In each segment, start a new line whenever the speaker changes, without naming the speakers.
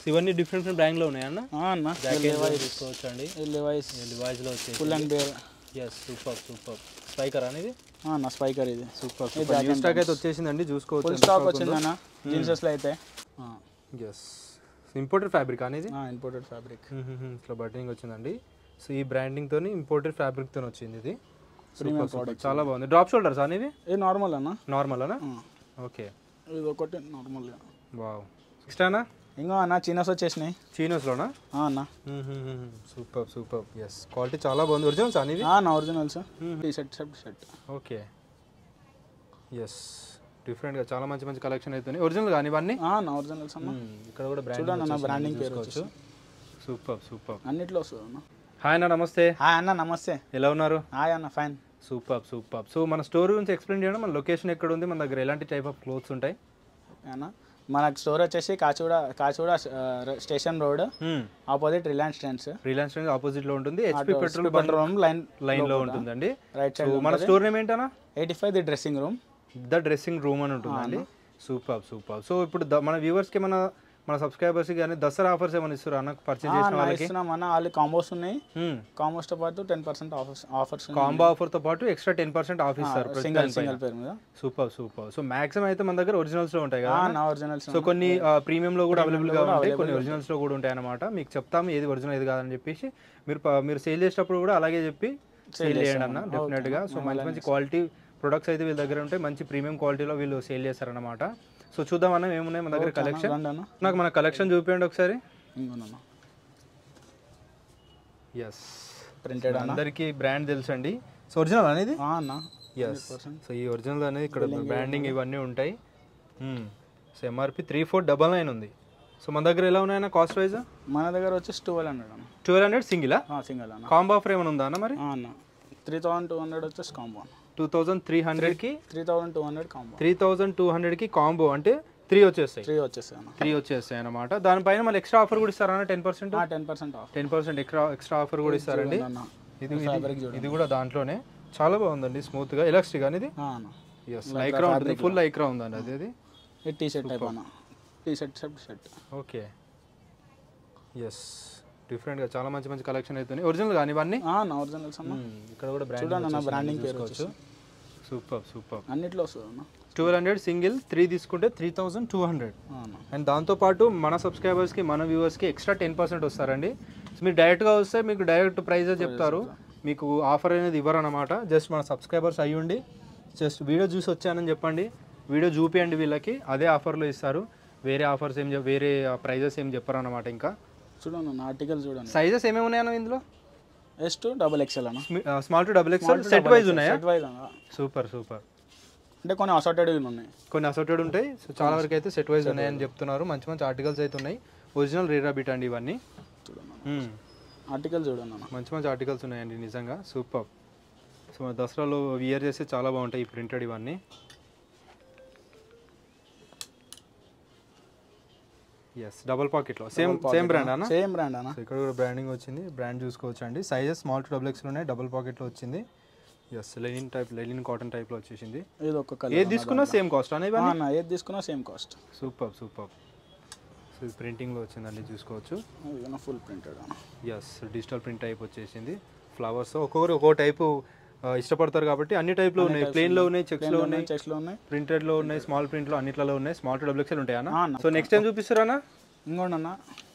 So ఇవన్నీ different different బ్రాండ్లో ఉన్నాయన్న
ఆ, అన్న
జాకెట్ తీసుకోవచ్చు అండి
లివైస్
లివాయిస్లో వచ్చేసి
full and bear
yes super super Spykar అనేది
అన్న స్పైకర్ ఇది
సూపర్ సూపర్ న్యూ స్టాక్ అయితే వచ్చేసిందండి
ఫుల్
చూసుకోవచ్చు
స్టాక్ వచ్చిందన్న జీన్సెస్లో అయితే
ఎస్ ఇంపోర్టెడ్ ఫ్యాబ్రిక్ అనేది
ఇంపోర్టెడ్ ఫ్యాబ్రిక్
ఇట్లా బటనింగ్ వచ్చిందండి సో ఈ బ్రాండింగ్ తోని ఇంపోర్టెడ్ ఫ్యాబ్రిక్ తోని వచ్చింది ఇది Super, super. చాలా బాగుంది డ్రాప్ షోల్డర్స్ అనేది
ఇది నార్మల్ అన్న
నార్మల్ అనా
ఆ.
ఓకే
ఇది ఒకటి నార్మల్గా
వావ్ నెక్స్టానా
ఇంకో అన్న చీనస్ వచ్చేసినాయి
చీనోస్లోనా
ఆ, అన్న
సూపర్ సూపర్ ఎస్ క్వాలిటీ చాలా బాగుంది ఒరిజినల్స్ అనేది
ఆ, అన్న originals T shirt shirt shirt
okay yes డిఫరెంట్గా చాలా మంచి మంచి కలెక్షన్ అవుతుంది ఒరిజినల్ కానీ ఇవన్నీ
ఆ, అన్న ఒరిజినల్స్ అన్న
మ్మ్. ఇక్కడ కూడా
చూడండి అన్న
బ్రాండ్
బ్రాండింగ్ పేరు
చూసుకోవచ్చు సూపర్ సూపర్
అన్నిట్లో వస్తుంది అన్న
హాయ్ అన్న నమస్తే
హాయ్ అన్న నమస్తే
ఎలా ఉన్నారు
హాయ్ అన్న ఫైన్
సూపర్ సూపర్ సో మన స్టోర్ గురించి ఎక్స్ప్లెయిన్ చేయడం మన లొకేషన్ ఎక్కడ ఉంది మన దగ్గర ఎలాంటి టైప్ ఆఫ్ క్లోత్స్ ఉంటాయి
అన్న మనకు స్టోర్ వచ్చేసి Kachiguda Kachiguda station road opposite Reliance Trends
Reliance opposite లో ఉంటుంది HP petrol
petrol line
line లో ఉంటుందండి
రైట్
సో
సైడ్
మన స్టోర్ నేమ్ ఏంటన్నా
eighty five the dressing room
the dressing room అని ఉంటుందండి సూపర్ సూపర్ సో ఇప్పుడు ద- మన వ్యూవర్స్ కి మన మన సబ్స్క్రైబర్స్ కి కానీ దసరా ఆఫర్స్ ఏమైనా ఇస్తారు అన్న పర్చేజ్ చేసిన వాళ్ళకి
ఇస్తున్నాం అన్న వాళ్ళు కాంబోస్ ఉన్నాయి కాంబోస్ తో పాటు ten percent offers offers
combo offer తో పాటు ఎక్స్ట్రా టెన్ పర్సెంట్ ఆఫ్ ఇస్తారు ప్రతి
సింగల్
దానిపైన.
సింగల్ పేరు మీద
సూపర్ సూపర్ సో మాక్సిమం అయితే మన దగ్గర ఒరిజినల్స్ లో ఉంటాయి కదా
నా ఒరిజినల్స్
సో కొన్ని ప్రీమియం లో కూడా అవైలబుల్ గా ఉంటాయి కొన్ని ఒరిజినల్స్ లో కూడా ఉంటాయి అన్నమాట మీకు చెప్తాము ఏది ఒరిజినల్ ఏది కాదని చెప్పేసి మీరు ప- మీరు సేల్ చేసేటప్పుడు కూడా అలాగే చెప్పి సేల్ చేయండి అన్న డెఫినెట్ గా సో మంచి మంచి క్వాలిటీ ప్రొడక్ట్స్ అయితే వీళ్ళ దగ్గర ఉంటాయి మంచి ప్రీమియం క్వాలిటీలో వీళ్ళు సేల్ చేస్తారన్నమాట సో చూద్దాం అన్న ఏమున్నాయి మన దగ్గర కలెక్షన్
రండి అన్న
నాకు మన కలెక్షన్ చూపించండి ఒకసారి
ఇంకోనన్న
ఎస్
ప్రింటెడ్ అన్న
అందరికి బ్రాండ్ తెలుసండి సో ఒరిజినల్ అనేది
ఆ, అన్న
ఎస్ సో ఈ ఒరిజినల్ అనేది ఇక్కడ బ్రాండింగ్ ఇవన్నీ ఉంటాయి so MRP three four double nine ఉంది సో మన దగ్గర ఎలా ఉన్నాయన్న కాస్ట్ వైజ్
మన దగ్గర వచ్చేసి ట్వెల్వ్ హండ్రెడ్ అన్న
ట్వెల్వ్ హండ్రెడ్ సింగిలా
సింగల్ అన్న
కాంబో ఆఫర్ ఏమైనా ఉందా అన్న మరి
ఆ, అన్న త్రీ థౌసండ్ టూ హండ్రెడ్ వచ్చేసి కాంబో అన్న
టూ థౌజండ్ త్రీ హండ్రెడ్కి
three thousand two hundred combo
three thousand two హండ్రెడ్కి కాంబో అంటే త్రీ వచ్చేస్తాయి
త్రీ వచ్చేస్తాయి అన్న
త్రీ వచ్చేస్తాయి అన్నమాట దానిపైన మళ్ళీ ఎక్స్ట్రా ఆఫర్ కూడా ఇస్తారా ten percent
ten percent off
ten percent extra extra offer కూడా ఇస్తారండి
అన్న
ఇది ఇది- ఇది కూడా దాంట్లోనే చాలా బాగుందండి స్మూత్గా ఎలాస్టిక్ అనేది
ఆ, అన్న
ఎస్ లైక్రా ఉంటుంది ఫుల్ లైక్రా ఉందండి అది అది
ఇది టీ షర్ట్ టైప్ అన్న T shirt shirt shirt
okay yes డిఫరెంట్గా చాలా మంచి మంచి కలెక్షన్ అవుతుంది ఒరిజినల్ కానీ ఇవన్నీ
ఆ, అన్న ఒరిజినల్స్ అన్న
మ్మ్. ఇక్కడ కూడా
చూడండి అన్న
బ్రాండ్
బ్రాండింగ్ పేరు
చూసుకోవచ్చు సూపర్ సూపర్
అన్నిట్లో వస్తుంది అన్న
ట్వెల్వ్ హండ్రెడ్ సింగిల్ త్రీ తీసుకుంటే త్రీ థౌజండ్ టూ హండ్రెడ్
ఆ, అన్న
అండ్ దాంతోపాటు మన సబ్స్క్రైబర్స్కి మన వ్యూవర్స్కి ఎక్స్ట్రా టెన్ పర్సెంట్ వస్తారండి సో మీరు డైరెక్ట్గా వస్తే మీకు డైరెక్ట్ ప్రైజే చెప్తారు మీకు ఆఫర్ అనేది ఇవ్వరన్నమాట జస్ట్ మన సబ్స్క్రైబర్స్ అయ్యుండి జస్ట్ వీడియో చూసి వచ్చానని చెప్పండి వీడియో చూపియండి వీళ్ళకి అదే ఆఫర్లో ఇస్తారు వేరే ఆఫర్స్ ఏం చెప్- వేరే ప్రైజెస్ ఏం చెప్పరు అన్నమాట ఇంకా
చూడండి అన్న ఆర్టికల్ చూడండి
సైజెస్ ఏమేమి ఉన్నాయన్న ఇందులో
ఎస్ టు డబుల్ ఎక్స్ఎల్ అన్న
small to double XL set wise ఉన్నాయా
సెట్ వైజ్ అన్న
సూపర్ సూపర్
అంటే కొన్ని అసార్టెడ్ ఉన్నాయి
కొన్ని అసోటెడ్ ఉంటాయి సో చాలా వరకు అయితే సెట్ వైజ్ ఉన్నాయని చెప్తున్నారు మంచి మంచి ఆర్టికల్స్ అయితే ఉన్నాయి ఒరిజినల్ రేరా బీట్ అండి ఇవన్నీ
చూడండి
మ్మ్.
ఆర్టికల్ చూడండి అన్న
మంచి మంచి ఆర్టికల్స్ ఉన్నాయండి నిజంగా సూపర్ సో మన దసరాలో వియర్ చేస్తే చాలా బాగుంటాయి ఈ ప్రింటెడ్ ఇవన్నీ ఎస్ డబల్ పాకెట్లో సేమ్ సేమ్ బ్రాండ్ అన్న
సేమ్ బ్రాండ్ అన్న
సో ఇక్కడ కూడా బ్రాండింగ్ వచ్చింది బ్రాండ్ చూసుకోవచ్చు అండి సైజెస్ స్మాల్ టు డబుల్ ఎక్స్లో ఉన్నాయి డబుల్ పాకెట్లో వచ్చింది yes linen type linen cotton టైప్లో వచ్చేసింది
ఇది ఒక కలర్
ఏది తీసుకున్నా సేమ్ కాస్ట్ అనే ఇవన్నీ
అన్న ఏది తీసుకున్నా same cost
super super so ఇది ప్రింటింగ్లో వచ్చిందండి చూసుకోవచ్చు
ఇది ఫుల్ ప్రింటెడ్ అన్న
ఎస్ డిజిటల్ ప్రింట్ టైప్ వచ్చేసింది ఫ్లవర్స్ ఒక్కొక్కరు ఒక్కో టైపు ఆ, ఇష్టపడతారు కాబట్టి అన్ని టైప్లో ఉన్నాయి ప్లేన్లో ఉన్నాయి చెక్స్లో ఉన్నాయి
చెక్స్లో ఉన్నాయి
ప్రింటెడ్లో ఉన్నాయి స్మాల్ ప్రింట్లో అన్నిట్లలో ఉన్నాయి స్మాల్ టు డబుల్ ఎక్స్ఎల్ ఉంటాయి
ఆ,
అన్న
అన్న.
సో నెక్స్ట్ టైం చూపిస్తారా అన్న
ఇంకోండి అన్న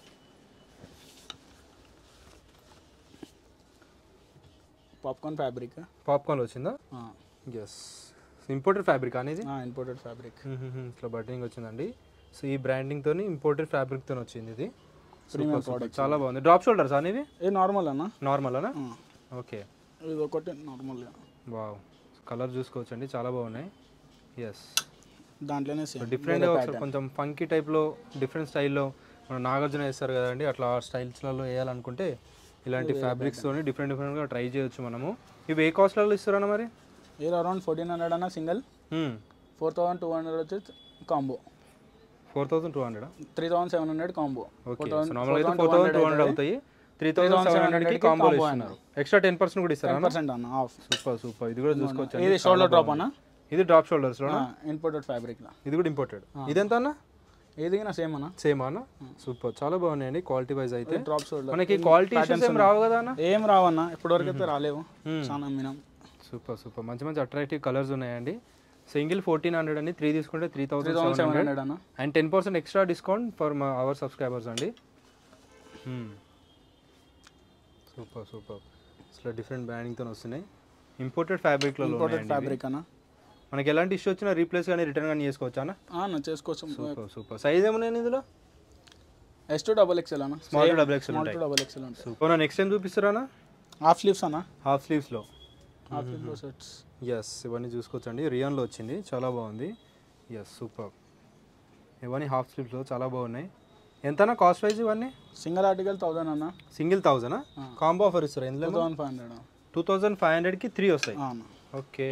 పాప్కార్న్ ఫ్యాబ్రిక్
పాప్కార్న్ వచ్చిందా ఎస్ ఇంపోర్టెడ్ ఫ్యాబ్రిక్ అనేది
ఇంపోర్టెడ్ ఫ్యాబ్రిక్
ఇట్లా బటనింగ్ వచ్చిందండి సో ఈ బ్రాండింగ్ తోని ఇంపోర్టెడ్ ఫ్యాబ్రిక్ తోని వచ్చింది ఇది Super, super. చాలా బాగుంది డ్రాప్ షోల్డర్స్ అనేవి
ఇది నార్మల్ అన్న
నార్మల్ అనా
ఆ.
ఓకే
ఇది ఒకటి నార్మల్గా
వావ్ కలర్ చూసుకోవచ్చండి చాలా బాగున్నాయి ఎస్
దాంట్లోనే సేమ్
డిఫరెంట్ ఒకసారి కొంచెం ఫంకీ టైప్లో డిఫరెంట్ స్టైల్లో మన నాగార్జున వేస్తారు కదండి అట్లా ఆ స్టైల్స్లలో వేయాలనుకుంటే ఇలాంటి ఫ్యాబ్రిక్స్తోని డిఫరెంట్ డిఫరెంట్గా ట్రై చేయొచ్చు మనము ఇవి ఏ కాస్ట్లలో ఇస్తారన్న మరి
ఇది అరౌండ్ ఫోర్టీన్ హండ్రెడ్ అన్న single four thousand two hundred వచ్చి combo
four thousand two hundred
three thousand seven hundred combo
okay so normal అయితే ఫోర్ థౌసండ్ టూ హండ్రెడ్ అవుతాయి త్రీ థౌసండ్ సెవెన్ హండ్రెడ్కి కాంబో ఇస్తున్నారు ఎక్స్ట్రా టెన్ పర్సెంట్ కూడా ఇస్తారా
percent అన్న of
super super ఇది కూడా చూసుకోవచ్చు
ఇది షోల్డర్ డ్రాప్ అన్న
ఇది డ్రాప్ షోల్డర్స్లో
ఇంపోర్టెడ్ ఫ్యాబ్రిక్
ఇది కూడా ఇంపోర్టెడ్ ఇది ఎంత అన్న
ఏదైనా సేమ్ అన్న
సేమ్ అన్న సూపర్ చాలా బాగున్నాయండి క్వాలిటీ వైజ్ అయితే
డ్రాప్ షోల్డర్
మనకి క్వాలిటీ ఇష్యూస్ ఏం రావు కదా అన్న
ఏం రావన్న ఇప్పటివరకు అయితే రాలేవు చాలా అమ్మినాం
సూపర్ సూపర్ మంచి మంచి అట్రాక్టివ్ కలర్స్ ఉన్నాయండి సింగిల్ ఫోర్టీన్ హండ్రెడ్ అండి త్రీ తీసుకుంటే three thousand
thousand
seven
seven
hundred
hundred అన్న
and ten percent extra discount for మా అవర్ సబ్స్క్రైబర్స్ అండి సూపర్ సూపర్ అసలు డిఫరెంట్ బ్రాండింగ్తో వస్తున్నాయి ఇంపోర్టెడ్ ఫ్యాబ్రిక్లో
ఇంపార్టెంట్ ఫ్యాబ్రిక్ అన్న
మనకి ఎలాంటి ఇష్యూ వచ్చినా రీప్లేస్ కానీ రిటర్న్ కానీ చేసుకోవచ్చా అన్న
ఆ, అన్న చేసుకోవచ్చు
సూపర్ సూపర్ సైజ్ ఏమున్నాయి ఇందులో
ఎస్ టు డబల్ ఎక్స్ఎల్ అన్న
small to double XL
small
ఉంటాయి
టు డబల్ ఎక్స్ఎల్ ఉంటాయి
సూపర్ నెక్స్ట్ టైం చూపిస్తారా
హాఫ్ స్లీవ్స్ అన్న
హాఫ్ స్లీవ్స్లో
హాఫ్ స్లీవ్లో సెట్స్
ఎస్ ఇవన్నీ చూసుకోవచ్చండి రియాన్లో వచ్చింది చాలా బాగుంది ఎస్ సూపర్ ఇవన్నీ హాఫ్ స్లీవ్స్లో చాలా బాగున్నాయి ఎంతనా కాస్ట్ వైజ్ ఇవన్నీ
సింగిల్ ఆర్టికల్ థౌసండ్ అన్న
సింగిల్ థౌజండా కాంబో ఆఫర్ ఇస్తారు
టూ
ఇందులో
thousand five hundred
two thousand five హండ్రెడ్కి త్రీ వస్తాయి
అన్న
ఓకే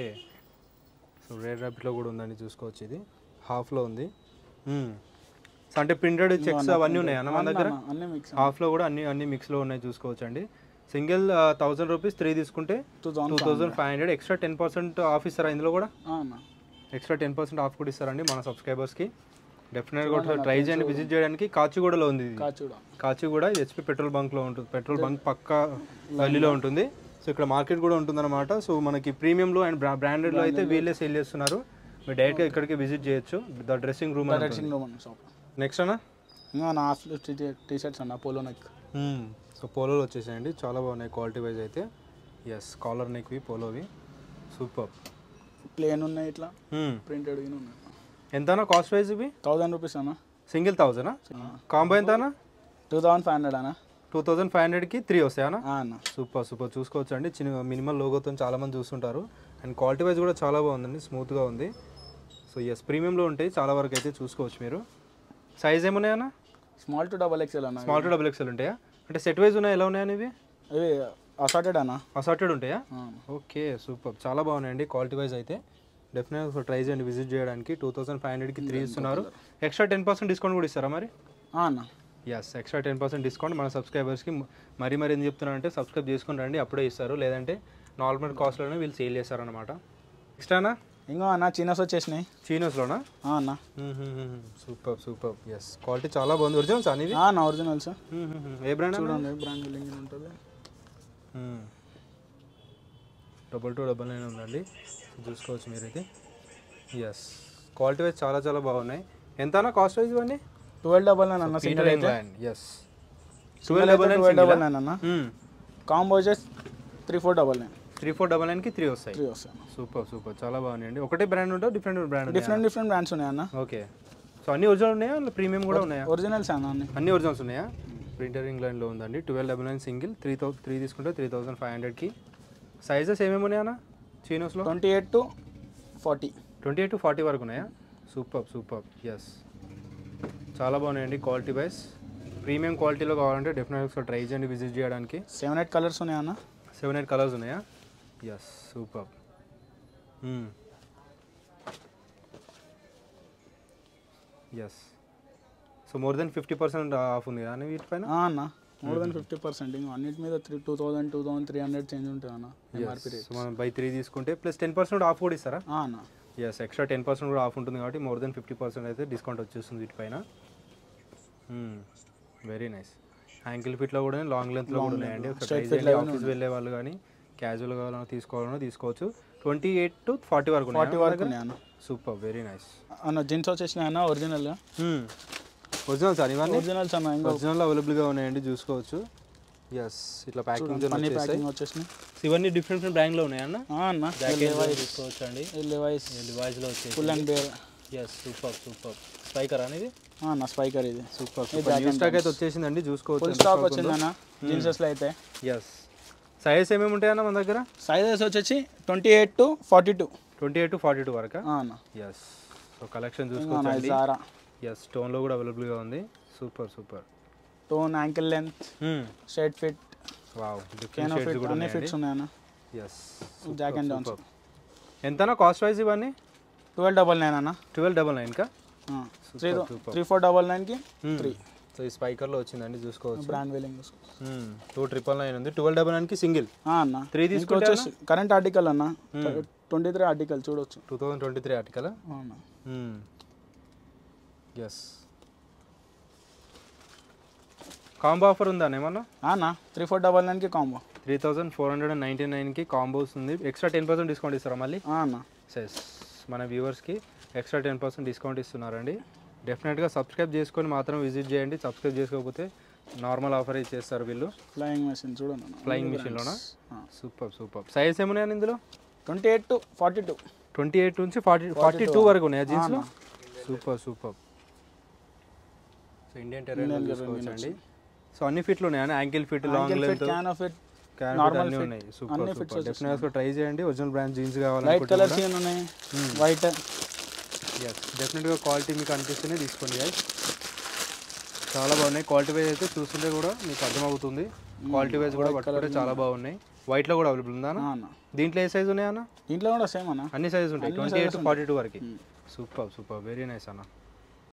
సో రెడ్ ర్యాపిట్లో కూడా ఉందండి చూసుకోవచ్చు ఇది హాఫ్లో ఉంది మ్మ్. సో అంటే ప్రింటెడ్ చెక్స్ అవన్నీ ఉన్నాయి అన్న మన దగ్గర
అన్న, అన్నీ మిక్స్
హాఫ్లో కూడా అన్ని అన్ని మిక్స్లో ఉన్నాయి చూసుకోవచ్చు అండి సింగిల్ థౌసండ్ రూపీస్ త్రీ తీసుకుంటే
two
two
thousand
thousand five hundred extra ten percent off ఇస్తారా ఇందులో కూడా
అన్న
ఎక్స్ట్రా టెన్ పర్సెంట్ ఆఫ్ కూడా ఇస్తారండి మన సబ్స్క్రైబర్స్కి డెఫినెట్గా ఒకసారి ట్రై చేయండి విజిట్ చేయడానికి కాచిగూడలో ఉంది ఇది
కాచూడ
కాచిగూడ ఇది హెచ్పి పెట్రోల్ బంక్లో ఉంటుంది పెట్రోల్ బంక్ పక్క గల్లీలో ఉంటుంది సో ఇక్కడ మార్కెట్ కూడా ఉంటుందన్నమాట సో మనకి ప్రీమియంలో అండ్ బ్రాండెడ్లో అయితే వీళ్ళే సేల్ చేస్తున్నారు మీరు డైరెక్ట్గా ఇక్కడికి విజిట్ చేయొచ్చు the dressing room
dressing room అన్న షాప్
నెక్స్ట్ అన్న
ఇంకా నా హాఫ్ స్లీవ్ టీ షర్ట్స్ అన్న పోలో నెక్
సో పోలోలు వచ్చేసాయండి చాలా బాగున్నాయి క్వాలిటీ వైజ్ అయితే ఎస్ కాలర్ నెక్వి పోలోవి సూపర్
ప్లేన్ ఉన్నాయి ఇట్లా ప్రింటెడ్ ఉన్నాయి
ఎంతనా కాస్ట్ వైజ్ ఇవి
థౌసండ్ రూపీస్ అన్న
సింగిల్ థౌజండా కాంబో ఎంతనా
టూ థౌసండ్ ఫైవ్ హండ్రెడ్ అన్న
టూ థౌజండ్ ఫైవ్ హండ్రెడ్కి త్రీ వస్తాయనా
ఆ అన్న
సూపర్ సూపర్ చూసుకోవచ్చు అండి చిన్న మినిమల్ లోగోతో చాలా మంది చూస్తుంటారు అండ్ క్వాలిటీ వైజ్ కూడా చాలా బాగుందండి స్మూత్గా ఉంది సో ఎస్ ప్రీమియంలో ఉంటాయి చాలా వరకు అయితే చూసుకోవచ్చు మీరు సైజ్ ఏమున్నాయన్నా
స్మాల్ టు డబల్ ఎక్స్ఎల్ అన్న
స్మాల్ టు డబుల్ ఎక్స్ఎల్ ఉంటాయా అంటే సెట్ వైజ్ ఉన్నాయి ఎలా ఉన్నాయని ఇవి
ఇవి అసార్టెడ్ అన్న
అసార్టెడ్ ఉంటాయా
ఆ.
ఓకే సూపర్ చాలా బాగున్నాయండి క్వాలిటీ వైజ్ అయితే డెఫినెట్గా ట్రై చేయండి విజిట్ చేయడానికి టూ థౌసండ్ ఫైవ్ హండ్రెడ్కి త్రీ ఇస్తున్నారు ఎక్స్ట్రా టెన్ పర్సెంట్ డిస్కౌంట్ కూడా ఇస్తారా మరి
ఆ అన్న
yes extra ten percent discount మన సబ్స్క్రైబర్స్కి మరీ మరీ ఏం చెప్తున్నారంటే సబ్స్క్రైబ్ చేసుకుని రండి అప్పుడే ఇస్తారు లేదంటే నార్మల్ కాస్ట్లోనే వీళ్ళు సేల్ చేస్తారనమాట నెక్స్ట్నా
ఇంకో అన్న చిన్నస్ వచ్చేసినాయి
చీనోస్లోనా
ఆ అన్న
సూపర్ సూపర్ ఎస్ క్వాలిటీ చాలా బాగుంది ఒరిజినల్స్ అని ఇవి
ఆ అన్న ఒరిజినల్స్
ఏ బ్రాండ్
చూడండి బ్రాండ్ లింక్ ఉంటుంది
డబల్ టూ డబల్ నైన్ ఉందండి చూసుకోవచ్చు మీరైతే ఎస్ క్వాలిటీ వైజ్ చాలా చాలా బాగున్నాయి ఎంతనా కాస్ట్ వైజ్ ఇవన్నీ
ట్వెల్వ్ డబల్ నైన్ అన్న సింగిల్
పీటర్
అయితే
England yes
twelve double twelve double nine అన్న కాంబో వచ్చేసి three four double nine
three four double నైన్కి త్రీ వస్తాయి
త్రీ వస్తాయి అన్న
సూపర్ సూపర్ చాలా బాగున్నాయండి ఒకటే బ్రాండ్ ఉంటుందా different brand
different different brands ఉన్నాయి అన్న
ఓకే సో అన్ని ఒరిజినల్ ఉన్నాయా ప్రీమియం కూడా ఉన్నాయా
ఒరిజినల్స్ అన్న అన్ని
అన్ని ఒరిజినల్స్ ఉన్నాయా ప్రింటర్ ఇంగ్లాండ్లో ఉందండి twelve double nine single three థౌ త్రీ తీసుకుంటే త్రీ థౌసండ్ ఫైవ్ హండ్రెడ్కి సైజెస్ ఏమేమి ఉన్నాయా అన్న చీనోస్లో
twenty eight to forty
twenty eight to forty వరకు ఉన్నాయా సూపర్ సూపర్ ఎస్ చాలా బాగున్నాయండి క్వాలిటీ వైజ్ ప్రీమియం క్వాలిటీలో కావాలంటే డెఫినెట్గా ఒకసారి ట్రై చేయండి విజిట్ చేయడానికి
సెవెన్ ఎయిట్ కలర్స్ ఉన్నాయి అన్న
సెవెన్ ఎయిట్ కలర్స్ ఉన్నాయా yes super yes so more than fifty percent off ఉంది కానీ వీటిపైన
ఆ అన్న మోర్ దెన్ ఫిఫ్టీ పర్సెంట్ ఇంకా అన్నిటి మీద three two thousand two thousand three hundred change ఉంటుంది అన్న ఎంఆర్పి రేట్
సో మనం బై త్రీ తీసుకుంటే ప్లస్ టెన్ పర్సెంట్ ఆఫ్ కూడా ఇస్తారా
ఆ అన్న
ఎస్ ఎక్స్ట్రా టెన్ పర్సెంట్ కూడా ఆఫ్ ఉంటుంది కాబట్టి మోర్ దెన్ ఫిఫ్టీ పర్సెంట్ అయితే డిస్కౌంట్ వచ్చేస్తుంది వీటిపైన వెరీ నైస్ యాంకిల్ ఫిట్లో కూడా లాంగ్ లెంత్లో కూడా ఉన్నాయండి ఒకసారి ట్రై చేయండి ఆఫీస్ వెళ్ళే వాళ్ళు కానీ క్యాజువల్ కావాలన్నా తీసుకోవాలన్నా తీసుకోవచ్చు ట్వంటీ ఎయిట్ టు ఫార్టీ వరకు
ఫార్టీ వరకు ఉన్నాయి అన్న
సూపర్ వెరీ నైస్
అన్న జీన్స్ వచ్చేసినాయి అన్న ఒరిజినల్
ఒరిజినల్ సార్ ఇవన్నీ
ఒరిజినల్స్ అన్న ఇంకా
ఒరిజినల్ అవైలబుల్గా ఉన్నాయండి చూసుకోవచ్చు ఎస్ ఇట్లా ప్యాకింగ్
అన్ని ప్యాకింగ్ వచ్చేసినాయి
ఇవన్నీ డిఫరెంట్ డిఫరెంట్ బ్రాండ్లో ఉన్నాయన్న
ఆ అన్న
జాకెట్ తీసుకోవచ్చు అండి
లెవైస్
డివైస్లో వచ్చేసి
full and bear
yes super super Spykar అనేది
అన్న స్పైకర్ ఇది
సూపర్ సూపర్ న్యూ స్టాక్ అయితే వచ్చేసిందండి
ఫుల్
చూసుకోవచ్చు
స్టాక్ వచ్చింది అన్న జీన్సెస్లో అయితే
ఎస్ సైజ్ ఏమేమి ఉంటాయన్న మన దగ్గర
సైజెస్ వచ్చేసి twenty eight to forty two
twenty eight to forty two వరకు
అన్న
ఎస్ సో కలెక్షన్
అన్న
చూసుకోవచ్చండి
జారా
ఎస్ స్టోన్లో కూడా అవైలబుల్గా ఉంది super super
tone ankle length shirt fit
wow different
కేనో
షేడ్స్
ఫిట్
కూడా
అన్ని
ఉన్నాయండి
ఫిట్స్ ఉన్నాయన్న
ఎస్
జాక్ అండ్ జాన్స్
ఎంతనా కాస్ట్ వైజ్ ఇవన్నీ
ట్వెల్వ్ డబల్ నైన్ అన్న
ట్వెల్వ్ డబల్ నైన్కా
three
super.
Three four double నైన్కి త్రీ
సో ఈ స్పైకర్లో వచ్చిందండి చూసుకోవచ్చు
బ్రాండ్ వేలింగ్
టూ ట్రిపుల్ నైన్ ఉంది ట్వెల్వ్ డబల్ నైన్కి సింగిల్
అన్న
త్రీ
ఇంకా
తీసుకుంటే
వచ్చేసి కరెంట్ ఆర్టికల్ అన్న ట్వంటీ త్రీ ఆర్టికల్ చూడొచ్చు
two thousand twenty three article
అవునా
ఎస్ కాంబో ఆఫర్ ఉందా ఏమన్నా
అన్న త్రీ ఫోర్ డబల్ నైన్కి combo
three thousand four hundred and ninety నైన్కి కాంబోస్ ఉంది ఎక్స్ట్రా టెన్ పర్సెంట్ డిస్కౌంట్ ఇస్తారా మళ్ళీ
అన్న
సెస్ మన వ్యూవర్స్కి ఎక్స్ట్రా టెన్ పర్సెంట్ డిస్కౌంట్ ఇస్తున్నారండి డెఫినెట్గా సబ్స్క్రైబ్ చేసుకొని మాత్రం విజిట్ చేయండి సబ్స్క్రైబ్ చేసుకోకపోతే నార్మల్ ఆఫర్ ఇచ్చేస్తారు వీళ్ళు
ఫ్లయింగ్ మెషిన్ చూడండి అన్న
ఫ్లయింగ్ మిషన్లోనా సూపర్ సూపర్ సైజ్ ఏమున్నాయని ఇందులో
twenty eight to forty two
twenty eight నుంచి ఫార్టీ ఫార్టీ టూ వరకు ఉన్నాయా జీన్స్లో super super so Indian terrain చూసుకోవచ్చండి సో అన్ని ఫిట్లు ఉన్నాయా ankle fit long length
can fit
can అన్నీ ఉన్నాయి సూపర్ సూపర్ డెఫినెట్గా ట్రై చేయండి ఒరిజినల్ బ్రాండ్ జీన్స్
లైట్
కావాలనుకుంటే
కలర్స్ ఏమి ఉన్నాయి వైట్
ఎస్ డెఫినెట్గా క్వాలిటీ మీకు అనిపిస్తేనే తీసుకోండి guys. చాలా బాగున్నాయి క్వాలిటీ వైజ్ అయితే చూస్తుంటే కూడా మీకు అర్థమవుతుంది క్వాలిటీ వైజ్ కూడా పట్టుకుంటే చాలా బాగున్నాయి వైట్లో కూడా అవైలబుల్ ఉందా అన్న?
అన్న
దీంట్లో ఏ సైజ్ ఉన్నాయా అన్న
దీంట్లో కూడా సేమ్ అన్న
అన్ని సైజెస్ ఉంటాయి ట్వంటీ ఎయిట్ ఫార్టీ టూ వరకు సూపర్ సూపర్ వెరీ నైస్ అన్న